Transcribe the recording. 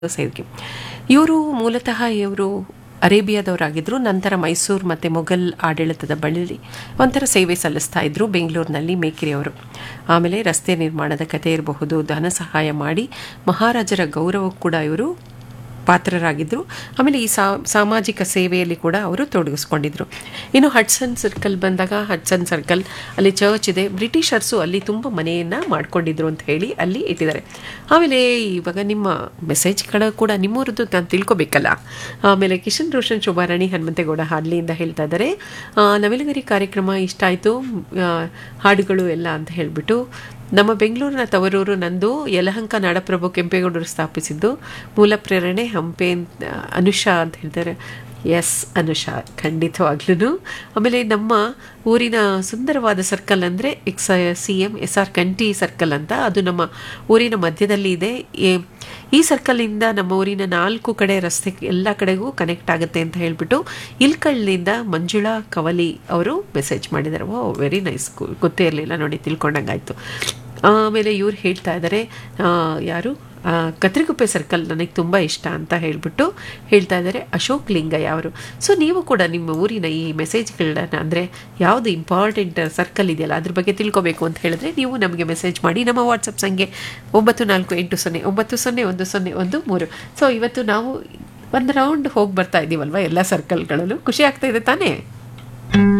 ಸೇರಿಕೆ ಇವರು ಮೂಲತಃ ಇವರು ಅರೇಬಿಯಾದವರಾಗಿದ್ದರು ನಂತರ ಮೈಸೂರು ಮತ್ತು ಮೊಘಲ್ ಆಡಳಿತದ ಬಳಿ ಒಂಥರ ಸೇವೆ ಸಲ್ಲಿಸ್ತಾ ಇದ್ದರು ಬೆಂಗಳೂರಿನಲ್ಲಿ ಮೇಕಿರಿಯವರು ಆಮೇಲೆ ರಸ್ತೆ ನಿರ್ಮಾಣದ ಕಥೆ ಇರಬಹುದು ಧನ ಸಹಾಯ ಮಾಡಿ ಮಹಾರಾಜರ ಗೌರವಕ್ಕೂ ಕೂಡ ಇವರು ಪಾತ್ರರಾಗಿದ್ದರು ಆಮೇಲೆ ಈ ಸಾಮಾಜಿಕ ಸೇವೆಯಲ್ಲಿ ಕೂಡ ಅವರು ತೊಡಗಿಸ್ಕೊಂಡಿದ್ರು ಇನ್ನು ಹಡ್ಸನ್ ಸರ್ಕಲ್ ಬಂದಾಗ ಹಡ್ಸನ್ ಸರ್ಕಲ್ ಅಲ್ಲಿ ಚರ್ಚ್ ಇದೆ ಬ್ರಿಟಿಷರ್ಸು ಅಲ್ಲಿ ತುಂಬ ಮನೆಯನ್ನು ಮಾಡ್ಕೊಂಡಿದ್ರು ಅಂತ ಹೇಳಿ ಅಲ್ಲಿ ಇಟ್ಟಿದ್ದಾರೆ ಆಮೇಲೆ ಇವಾಗ ನಿಮ್ಮ ಮೆಸೇಜ್ಗಳ ಕೂಡ ನಿಮ್ಮೂರದ್ದು ನಾನು ತಿಳ್ಕೊಬೇಕಲ್ಲ ಆಮೇಲೆ ಕಿಶನ್ ರೋಷನ್ ಶೋಭಾರಾಣಿ ಹನುಮಂತೇಗೌಡ ಹಾಡ್ಲಿಯಿಂದ ಹೇಳ್ತಾ ಇದ್ದಾರೆ ನವಿಲುಗರಿ ಕಾರ್ಯಕ್ರಮ ಇಷ್ಟ ಆಯಿತು ಹಾಡುಗಳು ಎಲ್ಲ ಅಂತ ಹೇಳಿಬಿಟ್ಟು ನಮ್ಮ ಬೆಂಗಳೂರಿನ ತವರೂರು ನಂದು ಯಲಹಂಕ ನಾಡಪ್ರಭು ಕೆಂಪೇಗೌಡರು ಸ್ಥಾಪಿಸಿದ್ದು ಮೂಲ ಪ್ರೇರಣೆ ಹಂಪೆ ಅನುಷಾ ಅಂತ ಹೇಳ್ತಾರೆ ಎಸ್ ಅನುಷಾ ಖಂಡಿತವಾಗ್ಲೂ ಆಮೇಲೆ ನಮ್ಮ ಊರಿನ ಸುಂದರವಾದ ಸರ್ಕಲ್ ಅಂದರೆ X C M S R Kanti circle ಅಂತ ಅದು ನಮ್ಮ ಊರಿನ ಮಧ್ಯದಲ್ಲಿ ಇದೆ ಈ ಸರ್ಕಲಿಂದ ನಮ್ಮ ಊರಿನ ನಾಲ್ಕು ಕಡೆ ರಸ್ತೆ ಎಲ್ಲ ಕಡೆಗೂ ಕನೆಕ್ಟ್ ಆಗುತ್ತೆ ಅಂತ ಹೇಳಿಬಿಟ್ಟು ಇಲ್ಕಳ್ನಿಂದ ಮಂಜುಳಾ ಕವಲಿ ಅವರು ಮೆಸೇಜ್ ಮಾಡಿದ್ದಾರೆ ಓ ವೆರಿ ನೈಸ್ ಗೊತ್ತೇ ಇರಲಿಲ್ಲ ನೋಡಿ ತಿಳ್ಕೊಂಡಂಗಾಯ್ತು ಆಮೇಲೆ ಇವ್ರು ಹೇಳ್ತಾ ಇದ್ದಾರೆ ಯಾರು ಕತ್ರಿಗುಪ್ಪೆ ಸರ್ಕಲ್ ನನಗೆ ತುಂಬ ಇಷ್ಟ ಅಂತ ಹೇಳಿಬಿಟ್ಟು ಹೇಳ್ತಾ ಇದ್ದಾರೆ ಅಶೋಕ್ ಲಿಂಗಯ್ಯ ಅವರು ಸೊ ನೀವು ಕೂಡ ನಿಮ್ಮ ಊರಿನ ಈ ಮೆಸೇಜ್ಗಳನ್ನ ಅಂದರೆ ಯಾವುದು ಇಂಪಾರ್ಟೆಂಟ್ ಸರ್ಕಲ್ ಇದೆಯಲ್ಲ ಅದ್ರ ಬಗ್ಗೆ ತಿಳ್ಕೊಬೇಕು ಅಂತ ಹೇಳಿದ್ರೆ ನೀವು ನಮಗೆ ಮೆಸೇಜ್ ಮಾಡಿ ನಮ್ಮ ವಾಟ್ಸಪ್ ಸಂಖ್ಯೆ ಒಂಬತ್ತು ನಾಲ್ಕು ಎಂಟು ಸೊನ್ನೆ ಒಂಬತ್ತು ಸೊನ್ನೆ ಒಂದು ಸೊನ್ನೆ ಒಂದು ಮೂರು ಸೊ ಇವತ್ತು ನಾವು ಒಂದು ರೌಂಡ್ ಹೋಗಿ ಬರ್ತಾ ಇದ್ದೀವಲ್ವ ಎಲ್ಲ ಸರ್ಕಲ್ಗಳಲ್ಲೂ ಖುಷಿ ಆಗ್ತಾ ಇದೆ ತಾನೇ